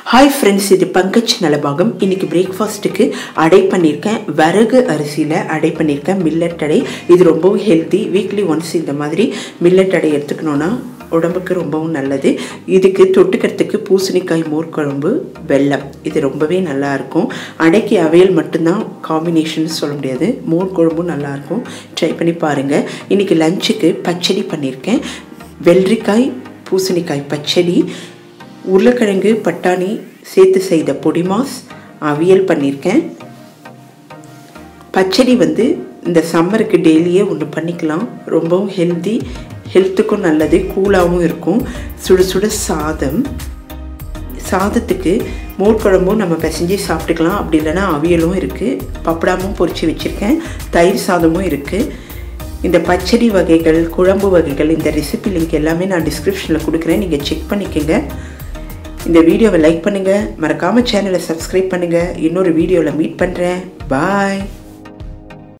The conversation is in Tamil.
ஹாய் ஃப்ரெண்ட்ஸ் இது பங்கஜ் நலபாகம் இன்னைக்கு பிரேக்ஃபாஸ்ட்டுக்கு அடை பண்ணியிருக்கேன் வரகு அரிசியில் அடை பண்ணியிருக்கேன் மில்லட் அடை இது ரொம்பவும் ஹெல்த்தி வீக்லி ஒன்ஸ் இந்த மாதிரி மில்லட் அடை எடுத்துக்கணுன்னா உடம்புக்கு ரொம்பவும் நல்லது இதுக்கு தொட்டுக்கிறதுக்கு பூசணிக்காய் மோர் குழம்பு வெல்லம் இது ரொம்பவே நல்லா இருக்கும் அடைக்கு அவையல் மட்டும்தான் காம்பினேஷன் சொல்ல முடியாது மோர் குழம்பும் நல்லாயிருக்கும் ட்ரை பண்ணி பாருங்கள் இன்றைக்கி லஞ்சுக்கு பச்சடி பண்ணியிருக்கேன் வெள்ளரிக்காய் பூசணிக்காய் பச்சடி உருளைக்கிழங்கு பட்டாணி சேர்த்து செய்த பொடிமாஸ் அவியல் பண்ணியிருக்கேன் பச்சடி வந்து இந்த சம்மருக்கு டெய்லியே ஒன்று பண்ணிக்கலாம் ரொம்பவும் ஹெல்தி ஹெல்த்துக்கும் நல்லது கூலாகவும் இருக்கும் சுட சுட சாதம் சாதத்துக்கு மோர் குழம்பும் நம்ம பிசைஞ்சு சாப்பிட்டுக்கலாம் அப்படி இல்லைன்னா அவியலும் இருக்குது பப்படாமும் பொரித்து வச்சுருக்கேன் தயிர் சாதமும் இருக்குது இந்த பச்சடி வகைகள் குழம்பு வகைகள் இந்த ரெசிபி லிங்க் எல்லாமே நான் டிஸ்கிரிப்ஷனில் கொடுக்குறேன் நீங்கள் செக் பண்ணிக்கோங்க இந்த வீடியோவை லைக் பண்ணுங்கள் மறக்காமல் சேனலை சப்ஸ்கிரைப் பண்ணுங்கள் இன்னொரு வீடியோவில் மீட் பண்ணுறேன் பாய்